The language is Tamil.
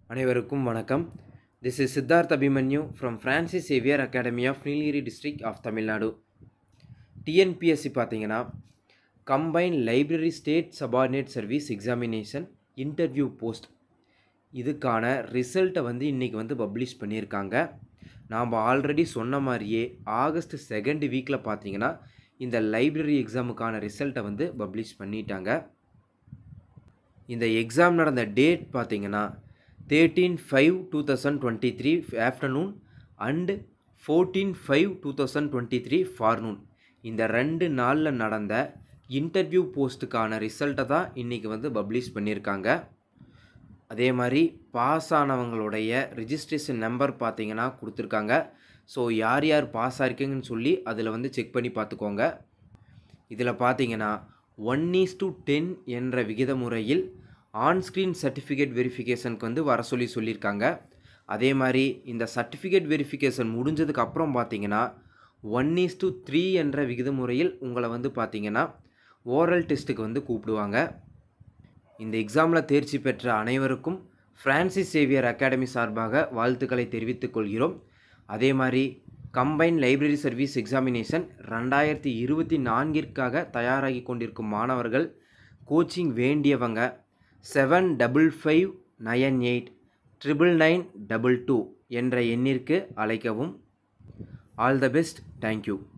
அனைவருக்கும் வணக்கம் this is Siddharth Abhimanyu from Francis Xavier academy of Nilgiri district of Tamil Nadu TNPSC பார்த்தீங்கன்னா combine library state subordinate service examination interview post இதுக்கான ரிசல்ட்டை வந்து இன்றைக்கி வந்து பப்ளிஷ் பண்ணியிருக்காங்க நாம் ஆல்ரெடி சொன்ன மாதிரியே ஆகஸ்ட் செகண்ட் வீக்கில் பார்த்தீங்கன்னா இந்த லைப்ரரி எக்ஸாமுக்கான ரிசல்ட்டை வந்து பப்ளிஷ் பண்ணிட்டாங்க இந்த எக்ஸாம் நடந்த டேட் பார்த்தீங்கன்னா thirteen five two thousand twenty three afternoon and fourteen five two thousand twenty three forenoon இந்த ரெண்டு நாளில் நடந்த இன்டர்வியூ போஸ்ட்டுக்கான ரிசல்ட்டை தான் இன்றைக்கி வந்து பப்ளிஷ் பண்ணியிருக்காங்க அதே மாதிரி பாஸ் ஆனவங்களுடைய ரிஜிஸ்ட்ரேஷன் நம்பர் பார்த்தீங்கன்னா கொடுத்துருக்காங்க ஸோ யார் யார் பாஸ் ஆயிருக்கீங்கன்னு சொல்லி அதில் வந்து செக் பண்ணி பார்த்துக்கோங்க இதில் பார்த்தீங்கன்னா ஒன் ஈஸ் டு டென் என்ற விகித முறையில் ஆன்ஸ்க்ரீன் சர்டிஃபிகேட் வெரிஃபிகேஷனுக்கு வந்து வர சொல்லி சொல்லியிருக்காங்க அதே மாதிரி இந்த சர்டிஃபிகேட் வெரிஃபிகேஷன் முடிஞ்சதுக்கு அப்புறம் பார்த்தீங்கன்னா ஒன் ஈஸ் டு த்ரீ என்ற விகித முறையில் உங்களை வந்து பார்த்தீங்கன்னா ஓரல் டெஸ்ட்டுக்கு வந்து கூப்பிடுவாங்க இந்த எக்ஸாமில் தேர்ச்சி பெற்ற அனைவருக்கும் ஃப்ரான்சிஸ் சேவியர் அகாடமி சார்பாக வாழ்த்துக்களை தெரிவித்துக் கொள்கிறோம் அதே மாதிரி கம்பைன் லைப்ரரி சர்வீஸ் எக்ஸாமினேஷன் ரெண்டாயிரத்தி இருபத்தி நான்கிற்காக தயாராகி கொண்டிருக்கும் மாணவர்கள் கோச்சிங் வேண்டியவங்க seven double five nine eight triple nine double two என்ற எண்ணிற்கு அழைக்கவும் ஆல் த பெஸ்ட் தேங்க்யூ